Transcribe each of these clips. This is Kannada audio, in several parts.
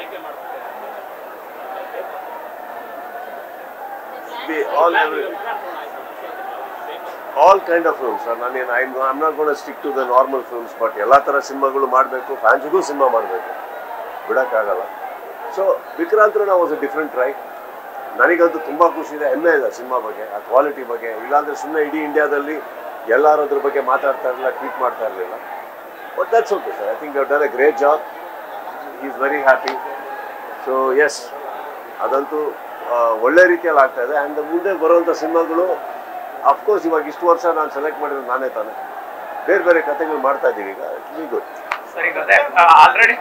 The, all every, all kind of films ನಾನೇನು I I'm not ಗೋಣ stick to the normal films but ಎಲ್ಲ ಥರ ಸಿನಿಮಾಗಳು ಮಾಡಬೇಕು ಫ್ಯಾನ್ಸ್ಗೂ ಸಿನಿಮಾ ಮಾಡಬೇಕು ಬಿಡೋಕ್ಕಾಗಲ್ಲ so ವಿಕ್ರಾಂತರಣ was a different try ನನಗಂತೂ ತುಂಬ ಖುಷಿ ಇದೆ ಹೆಮ್ಮೆ ಇದೆ ಸಿನಿಮಾ ಬಗ್ಗೆ ಆ ಕ್ವಾಲಿಟಿ ಬಗ್ಗೆ ಇಲ್ಲಾಂದರೆ ಸುಮ್ಮನೆ ಇಡೀ ಇಂಡಿಯಾದಲ್ಲಿ ಎಲ್ಲರೂ ಅದ್ರ ಬಗ್ಗೆ ಮಾತಾಡ್ತಾ ಇರಲಿಲ್ಲ ಟ್ವೀಟ್ ಮಾಡ್ತಾ ಇರಲಿಲ್ಲ but that's okay sir I think done a great job is very happy so yes ಅದಂತೂ ಆ, ಒಳ್ಳೆ ರೀತಿಯಲ್ಲಿ ಆಗ್ತಾ ಇದೆ ಆ್ಯಂಡ್ ಮುಂದೆ ಬರುವಂಥ ಸಿನಿಮಾಗಳು ಅಫ್ಕೋರ್ಸ್ ಇವಾಗ ಇಷ್ಟು ವರ್ಷ ನಾನು ಸೆಲೆಕ್ಟ್ ಮಾಡಿರೋದು ನಾನೇ ತಾನೆ ಬೇರೆ ಬೇರೆ ಕಥೆಗಳು ಮಾಡ್ತಾ ಇದ್ದೀವಿ ಈಗ ಇಟ್ ಗುಡ್ ಸರ್ ಈಗ ಅದೇ ಆಲ್ರೆಡಿ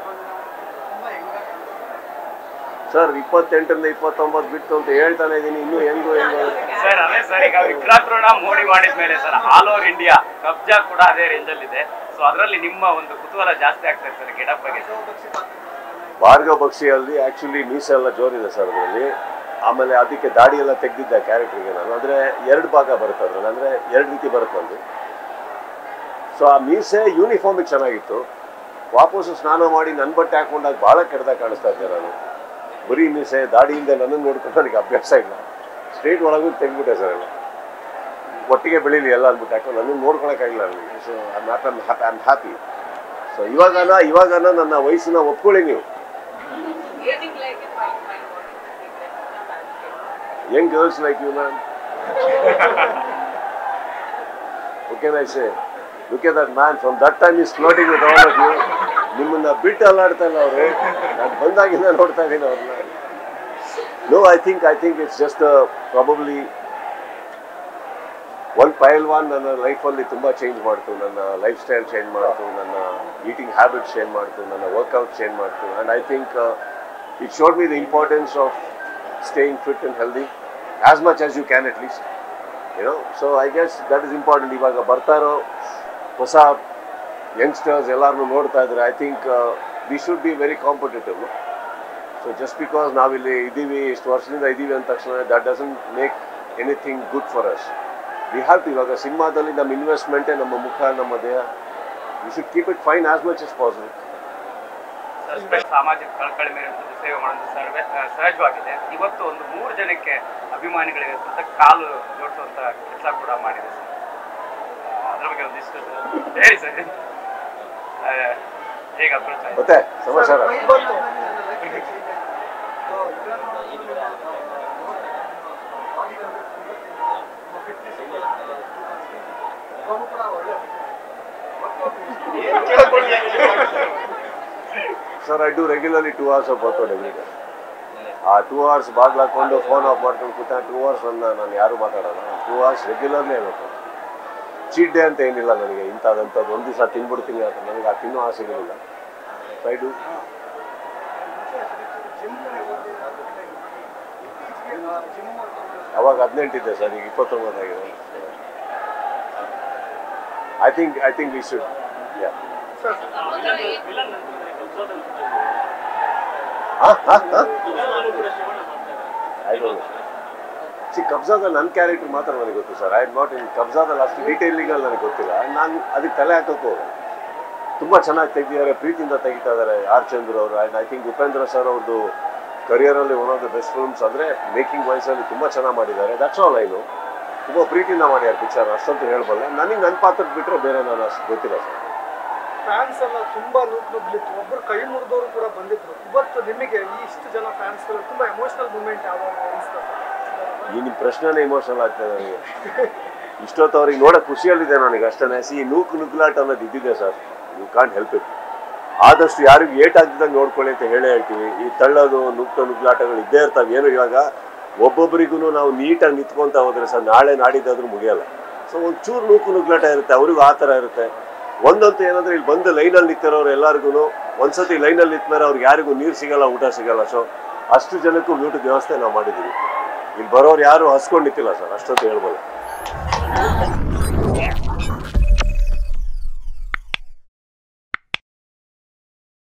ಸರ್ ಇಪ್ಪತ್ತೆಂಟರಿಂದ ಇಪ್ಪತ್ತೊಂಬತ್ತು ಬಿಟ್ಟು ಅಂತ ಹೇಳ್ತಾನೆ ಇದ್ದೀನಿ ಇನ್ನೂ ಹೆಂಗು ಹೆಂಗು ಸರ್ ಅದೇ ಸರ್ ಈಗ ವಿಕ್ರಾಂತರಣ ಮೋಡಿ ಮಾಡಿದ್ಮೇಲೆ ಸರ್ ಆಲ್ ಓವರ್ ಇಂಡಿಯಾ ಕಬ್ಜಾ ಕೂಡ ಅದೇ ರೇಂಜ್ ಅಲ್ಲಿ ಇದೆ ಸೊ ಅದರಲ್ಲಿ ನಿಮ್ಮ ಒಂದು ಕುತೂಹಲ ಜಾಸ್ತಿ ಆಗ್ತಾ ಇದೆ ಸರ್ ಗೆಟಪ್ ಬಗ್ಗೆ ಭಾರ್ಗವ ಬಕ್ಷಿಯಲ್ಲಿ ಆ್ಯಕ್ಚುಲಿ ಮೀಸೆ ಎಲ್ಲ ಜೋರಿದೆ ಸರ್ ಅದರಲ್ಲಿ ಆಮೇಲೆ ಅದಕ್ಕೆ ದಾಡಿ ಎಲ್ಲ ತೆಗೆದಿದ್ದೆ ಕ್ಯಾರೆಕ್ಟ್ರಿಗೆ ನಾನು ಅಂದರೆ ಎರಡು ಭಾಗ ಬರುತ್ತೆ ಅದ್ರಲ್ಲಿ ಅಂದರೆ ಎರಡು ರೀತಿ ಬರುತ್ತೆ ನಂದು ಸೊ ಆ ಮೀಸೆ ಯೂನಿಫಾರ್ಮಿಗೆ ಚೆನ್ನಾಗಿತ್ತು ವಾಪಸ್ಸು ಸ್ನಾನ ಮಾಡಿ ನನ್ನ ಬಟ್ಟೆ ಹಾಕೊಂಡಾಗ ಭಾಳ ಕೆಟ್ಟದಾಗ ಕಾಣಿಸ್ತಾ ಇದ್ದೆ ನಾನು ಬರೀ ಮೀಸೆ ದಾಡಿಯಿಂದ ನನ್ನನ್ನು ನೋಡ್ಕೊಂಡು ನನಗೆ ಅಭ್ಯಾಸ ಇಲ್ಲ ಸ್ಟ್ರೇಟ್ ಒಳಗೂ ತೆಗ್ಬಿಟ್ಟೆ ಸರ್ ಎಲ್ಲ ಒಟ್ಟಿಗೆ ಬೆಳೀಲಿ ಎಲ್ಲ ಅಂದ್ಬಿಟ್ಟು ಯಾಕಂದ್ರೆ ನನ್ನನ್ನು ನೋಡ್ಕೊಳಕ್ಕಾಗಿಲ್ಲ ನನಗೆ so I not I'm happy I am happy so ಇವಾಗನ ಇವಾಗನ ನನ್ನ ವಯಸ್ಸನ್ನ ಒಪ್ಕೊಳ್ಳಿ ನೀವು Aging like a fine wine, what is the secret? young girls like you, man. what can I say? Look at that man. From that time he's flirting with all of you. ನಿಮ್ಮನ್ನ ಬಿಟ್ಟು ಅಲ್ಲಾಡ್ತಾ ಇಲ್ಲ ಅವರು ನಾನು ಬಂದಾಗಿಂದ ನೋಡ್ತಾ ಇದ್ದೀನಿ ಅವ್ರನ್ನ no I think I think it's just probably one Pailwaan ನನ್ನ ಲೈಫಲ್ಲಿ ತುಂಬ ಚೇಂಜ್ ಮಾಡ್ತು ನನ್ನ ಲೈಫ್ ಸ್ಟೈಲ್ ಚೇಂಜ್ ಮಾಡ್ತು ನನ್ನ ಈಟಿಂಗ್ ಹ್ಯಾಬಿಟ್ಸ್ ಚೇಂಜ್ ಮಾಡ್ತು ನನ್ನ ವರ್ಕೌಟ್ ಚೇಂಜ್ ಮಾಡ್ತು and I think it showed me the importance of staying fit and healthy as much as you can at least ಏನೋ so I guess that is important ಇವಾಗ ಬರ್ತಾ ಇರೋ ಹೊಸ ಯಂಗ್ಸ್ಟರ್ಸ್ ಎಲ್ಲರನ್ನೂ ನೋಡ್ತಾ ಇದ್ದಾರೆ I think we should be very competitive so just because ನಾವಿಲ್ಲಿ ಇದ್ದೀವಿ ಇಷ್ಟು ವರ್ಷದಿಂದ ಇದ್ದೀವಿ ಅಂದ ತಕ್ಷಣ that doesn't make anything good for us we have to ಇವಾಗ ಸಿನಿಮಾದಲ್ಲಿ ನಮ್ಮ ಇನ್ವೆಸ್ಟ್ಮೆಂಟೇ ನಮ್ಮ ಮುಖ ನಮ್ಮ ದೇಹ we should keep it fine as much as possible sir ಸಾಮಾಜಿಕ ಕಳಕಳಿ ಮೇರೆಂಥದ್ದು ಸೇವೆ ಮಾಡೋದು ಸರ್ವೇ ಆ, ಸಹಜವಾಗಿದೆ ಇವತ್ತು ಒಂದು ಮೂರು ಜನಕ್ಕೆ ಅಭಿಮಾನಿಗಳಿಗೆ ಸುತ್ತ ಕಾಲು ಜೋಡಿಸುವಂತ ಕೆಲಸ ಕೂಡ ಮಾಡಿದೆ ಸರ್ ಆ, ಅದ್ರ ಬಗ್ಗೆ ಒಂದಿಷ್ಟು ಹೇಳಿ ಸರ್ ಆ, ಹೇಗೆ ಅಪ್ರೋಚ್ ಆಯ್ತು ಮತ್ತೆ ಸಮಾಚಾರ sir I do regularly two hours of workout every day ಆ ಟೂ ಅವರ್ಸ್ ಬಾಗ್ಲು ಹಾಕೊಂಡು ಫೋನ್ ಆಫ್ ಮಾಡ್ಕೊಂಡು ಕೂತ ಟೂ ಅವರ್ಸ್ ನನ್ನ ನಾನು ಯಾರು ಮಾತಾಡೋಲ್ಲ ಟೂ ಅವರ್ಸ್ ರೆಗ್ಯುಲರ್ಲಿ ಹೇಳ್ಬೇಕು ಚೀಟ್ ಡೇ ಅಂತ ಏನಿಲ್ಲ ನನಗೆ ಇಂಥದ್ದಂಥದ್ದು ಒಂದು ದಿವಸ ತಿನ್ಬಿಡ್ತೀನಿ ಅಂತ ನನಗೆ ಆ ತಿನ್ನೋ ಆಸೆ ಇರಲಿಲ್ಲ ಐ ಡು ಅವಾಗ ಹದಿನೆಂಟಿದೆ ಸರ್ ಈಗ ಇಪ್ಪತ್ತೊಂಬತ್ತಾಗಿದೆ I think I think we should yeah I don't see ಕಬ್ಜಾದಲ್ಲಿ ನನ್ನ ಕ್ಯಾರೆಕ್ಟರ್ ಮಾತ್ರ ನನಗೆ ಗೊತ್ತು sir I am not in ಕಬ್ಜಾದಲ್ಲಿ ಅಷ್ಟು ಡೀಟೇಲಿಂಗಲ್ಲಿ ನನಗೆ ಗೊತ್ತಿಲ್ಲ ನಾನು ಅದಕ್ಕೆ ತಲೆ ಹಾಕೋಕೆ ಹೋಗಲ್ಲ ತುಂಬ ಚೆನ್ನಾಗಿ ತೆಗ್ದಿದ್ದಾರೆ ಪ್ರೀತಿಯಿಂದ ತೆಗಿತಾ ಇದ್ದಾರೆ ಆರ್ ಚಂದ್ರ ಅವರು and I think Upendra sir ಅವ್ರದ್ದು ಕರಿಯರಲ್ಲಿ one of the best films ಅಂದರೆ ಮೇಕಿಂಗ್ ವಾಯ್ಸಲ್ಲಿ ತುಂಬ ಚೆನ್ನಾಗಿ ಮಾಡಿದ್ದಾರೆ ದಟ್ಸ್ ಆಲ್ ಐನು ತುಂಬ ಪ್ರೀತಿಯಿಂದ ಮಾಡ್ಯಾರ ಪಿಕ್ಚರ್ ಅಷ್ಟಂತೂ ಹೇಳ್ಬಲ್ಲ ನನಗೆ ನನ್ನ ಪಾತ್ರಕ್ಕೆ ಬಿಟ್ಟರೆ ಬೇರೆ ನಾನು ಅಷ್ಟು ಗೊತ್ತಿಲ್ಲ ಸರ್ ಫ್ಯಾನ್ಸ್ ಎಲ್ಲ ತುಂಬಾ ನೂಕ್ ನುಗ್ಲಿತ್ತು ಒಬ್ರು ಕೈ ಮುರಿದವರು ಕೂಡ ಬಂದಿದ್ರು ಇವತ್ತು ನಿಮಗೆ ಈ ಇಷ್ಟು ಜನ ಫ್ಯಾನ್ಸ್ ತುಂಬಾ ಎಮೋಷನಲ್ ಮೂಮೆಂಟ್ ಯಾವಾಗ ಅನಿಸ್ತದೆ ಈ ನಿಮ್ಮ ಪ್ರಶ್ನೆನೇ ಇಮೋಷನಲ್ ಆಗ್ತದೆ ನನಗೆ ಇಷ್ಟೊತ್ತು ಅವ್ರಿಗೆ ನೋಡೋ ಖುಷಿಯಲ್ಲಿದೆ ನನಗೆ ಅಷ್ಟೇ ಸಿ ನೂಕು ನುಗ್ಲಾಟ ಅನ್ನೋದು ಇದ್ದಿದೆ sir you can't help it ಆದಷ್ಟು ಯಾರಿಗೂ ಏಟ್ ಆಗ್ತಿದ್ದಂಗೆ ನೋಡ್ಕೊಳ್ಳಿ ಅಂತ ಹೇಳೇ ಹೇಳ್ತೀವಿ ಈ ತಳ್ಳೋದು ನುಗ್ಟ ನುಗ್ಲಾಟಗಳು ಇದ್ದೇ ಇರ್ತಾವೆ ಏನು ಇವಾಗ ಒಬ್ಬೊಬ್ಬರಿಗೂ ನಾವು ನೀಟಾಗಿ ನಿಂತ್ಕೊಂತ ಹೋದ್ರೆ ಸರ್ ನಾಳೆ ನಾಡಿದ್ದಾದ್ರೂ ಮುಗಿಯಲ್ಲ ಸೊ ಒಂಚೂರು ನೂಕು ನುಗ್ಲಾಟ ಇರುತ್ತೆ ಅವ್ರಿಗೂ ಆ ಥರ ಇರುತ್ತೆ ಒಂದಂತೂ ಏನಂದ್ರೆ ಇಲ್ಲಿ ಬಂದು ಲೈನಲ್ಲಿ ನಿಂತಿರೋರು ಎಲ್ಲರಿಗೂ ಒಂದ್ಸತಿ ಲೈನಲ್ಲಿ ನಿಂತ್ಮೇಲೆ ಅವ್ರಿಗೆ ಯಾರಿಗೂ ನೀರು ಸಿಗಲ್ಲ ಊಟ ಸಿಗಲ್ಲ ಸೊ ಅಷ್ಟು ಜನಕ್ಕೂ ಊಟದ ವ್ಯವಸ್ಥೆ ನಾವು ಮಾಡಿದ್ದೀವಿ ಇಲ್ಲಿ ಬರೋರು ಯಾರು ಹಸ್ಕೊಂಡು ನಿಂತಿಲ್ಲ ಸರ್ ಅಷ್ಟೊತ್ತು ಹೇಳ್ಬೋದು